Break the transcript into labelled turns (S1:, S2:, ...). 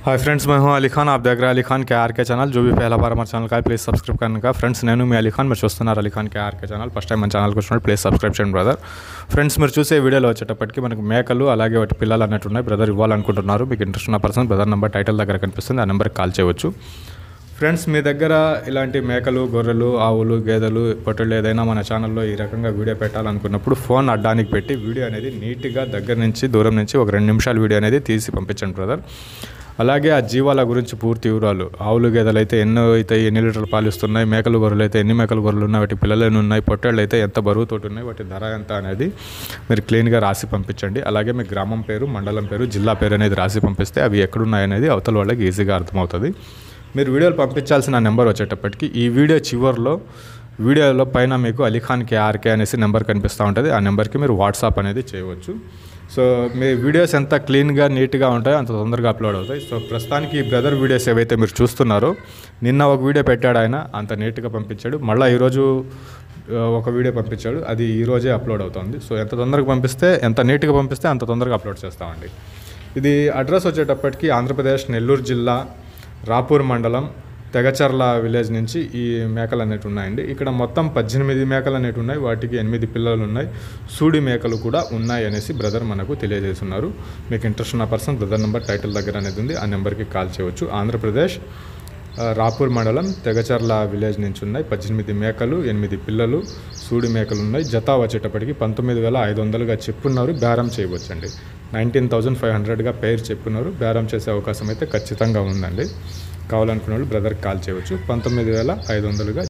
S1: hi friends मैं हूं अली खान आप देख रहे हैं अली खान के आर के ఛానల్ जो भी पहला बार हमारे ఛానల్ का है ప్లీజ్ సబ్స్క్రైబ్ కనుక ఫ్రెండ్స్ నేను మీ అలీ ఖాన్ మీరు చూస్తున్నారు Ali Khan K RK channel first time మన ఛానల్కి వచ్చినప్పుడు ప్లీజ్ సబ్స్క్రైబ్ చేయండి బ్రదర్ ఫ్రెండ్స్ మీరు చూసే వీడియోలో వచ్చేటప్పటికి మనకు మేకలు అలాగే వాటి పిల్లలు అన్నట్టు ఉన్నాయి బ్రదర్ ఇవ్వాలనుకుంటున్నారు మీకు ఇంట్రెస్ట్ ఉన్న పర్సన్ బ్రదర్ నెంబర్ టైటిల్ దగ్గర కనిపిస్తుంది ఆ నెంబర్కి కాల్ చేయవచ్చు ఫ్రెండ్స్ మీ దగ్గర ఇలాంటి మేకలు గొర్రెలు ఆవులు గేదెలు పొట్టలు ఏదైనా మన ఛానల్లో ఈ రకంగా వీడియో పెట్టాలనుకున్నప్పుడు ఫోన్ అడ్డానికి పెట్టి వీడియో అనేది నీట్గా దగ్గర నుంచి దూరం నుంచి ఒక రెండు నిమిషాల వీడియో అనేది తీసి పంపించండి బ్రదర్ అలాగే ఆ జీవాల గురించి పూర్తి వివరాలు ఆవులు గేదెలు అయితే ఎన్నో అయితే ఎన్ని లీటర్లు పాలు ఇస్తున్నాయి మేకలు గొర్రెలు అయితే ఎన్ని మేకలు గొర్రెలు ఉన్నాయి వాటి పిల్లలు ఎన్ని ఉన్నాయి పొట్టేళ్ళు అయితే ఎంత బరువుతోటి ఉన్నాయి వాటి ధర ఎంత అనేది మీరు క్లీన్గా రాసి పంపించండి అలాగే మీ గ్రామం పేరు మండలం పేరు జిల్లా పేరు అనేది రాసి పంపిస్తే అవి ఎక్కడున్నాయి అనేది అవతల వాళ్ళకి ఈజీగా అర్థమవుతుంది మీరు వీడియోలు పంపించాల్సిన నెంబర్ వచ్చేటప్పటికి ఈ వీడియో చివరిలో వీడియోలో పైన మీకు అలీఖాన్ కేఆర్కే అనేసి నెంబర్ కనిపిస్తూ ఉంటుంది ఆ నెంబర్కి మీరు వాట్సాప్ అనేది చేయవచ్చు సో మీ వీడియోస్ ఎంత క్లీన్గా నీట్గా ఉంటాయో అంత తొందరగా అప్లోడ్ అవుతాయి సో ప్రస్తుతానికి ఈ బ్రదర్ వీడియోస్ ఏవైతే మీరు చూస్తున్నారో నిన్న ఒక వీడియో పెట్టాడు ఆయన అంత నీట్గా పంపించాడు మళ్ళీ ఈరోజు ఆ, ఒక వీడియో పంపించాడు అది ఈ రోజే అప్లోడ్ అవుతుంది సో ఎంత తొందరగా పంపిస్తే ఎంత నీట్గా పంపిస్తే అంత తొందరగా అప్లోడ్ చేస్తామండి ఇది అడ్రస్ వచ్చేటప్పటికి ఆంధ్రప్రదేశ్ నెల్లూరు జిల్లా రాపూర్ మండలం తెగచర్ల విలేజ్ నుంచి ఈ మేకలు అనేవి ఉన్నాయండి ఇక్కడ మొత్తం పద్దెనిమిది మేకలు అనేవి ఉన్నాయి వాటికి ఎనిమిది పిల్లలు ఉన్నాయి సూడి మేకలు కూడా ఉన్నాయి అనేసి బ్రదర్ మనకు తెలియజేస్తున్నారు మీకు ఇంట్రెస్ట్ ఉన్న పర్సన్ బ్రదర్ నెంబర్ టైటిల్ దగ్గర అనేది ఉంది ఆ నెంబర్కి కాల్ చేయవచ్చు ఆంధ్రప్రదేశ్ ఆ, రాపూర్ మండలం తెగచర్ల విలేజ్ నుంచి ఉన్నాయి పద్దెనిమిది మేకలు ఎనిమిది పిల్లలు సూడి మేకలు ఉన్నాయి జత వచ్చేటప్పటికి పంతొమ్మిది వేల ఐదు వందలుగా చెప్పున్నారు బేరం చేయవచ్చండి నైన్టీన్ థౌజండ్ ఫైవ్ హండ్రెడ్గా పేరు చెప్పున్నారు బేరం చేసే అవకాశం అయితే ఖచ్చితంగా ఉందండి కావాలనుకున్న వాళ్ళు బ్రదర్కి కాల్ చేయవచ్చు పంతొమ్మిది వేల ఐదు వందలుగా